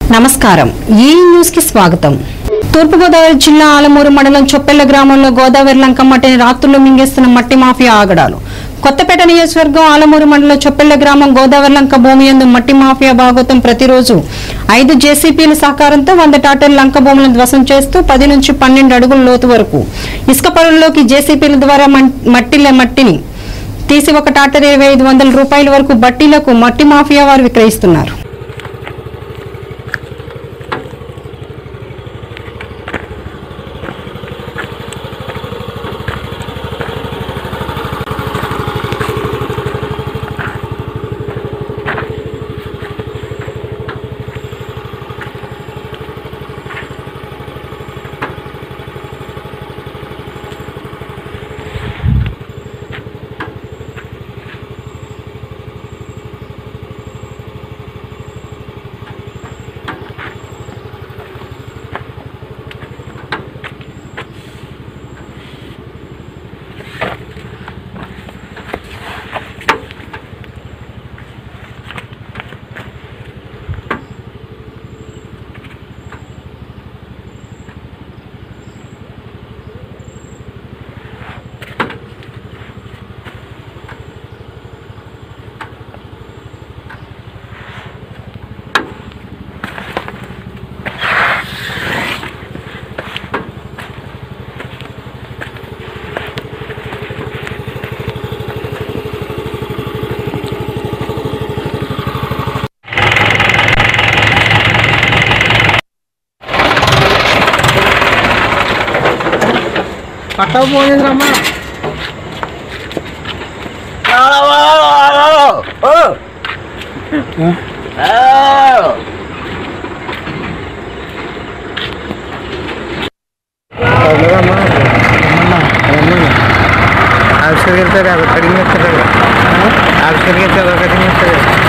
నమస్కారం ఈ న్యూస్ కి స్వాగతం తూర్పుగోదావరి జిల్లా ఆలమూరు మండలం చొప్పెళ్ల గ్రామంలో గోదావరి లంక మట్టిని రాత్రుల్లో మింగేస్తున్న మట్టి మాఫియా ఆగడాలు కొత్తపేట నియోజకవర్గం ఆలమూరు మండలం చొప్పెళ్ల గ్రామం గోదావరి లంక భూమి యందు మట్టి మాఫియా భాగోతం ప్రతిరోజు ఐదు జేసీపీల సహకారంతో వంద టాటర్ల లంక భూములను ధ్వసం చేస్తూ పది నుంచి పన్నెండు అడుగుల లోతు వరకు ఇసుక పొలంలోకి జేసీపీల ద్వారా మన్- మట్టిల మట్టిని తీసి ఒక టాటర్ ఇరవై ఐదు వందల రూపాయల వరకు బట్టీలకు మట్టి మాఫియా వారు విక్రయిస్తున్నారు పట్టకపోయిందమ్మా ఆఫీసర్కి వెళ్తారు అక్కడ కడిగి వేస్తారు ఆఫీసర్కి వెళ్తారు కడిగి వేస్తారు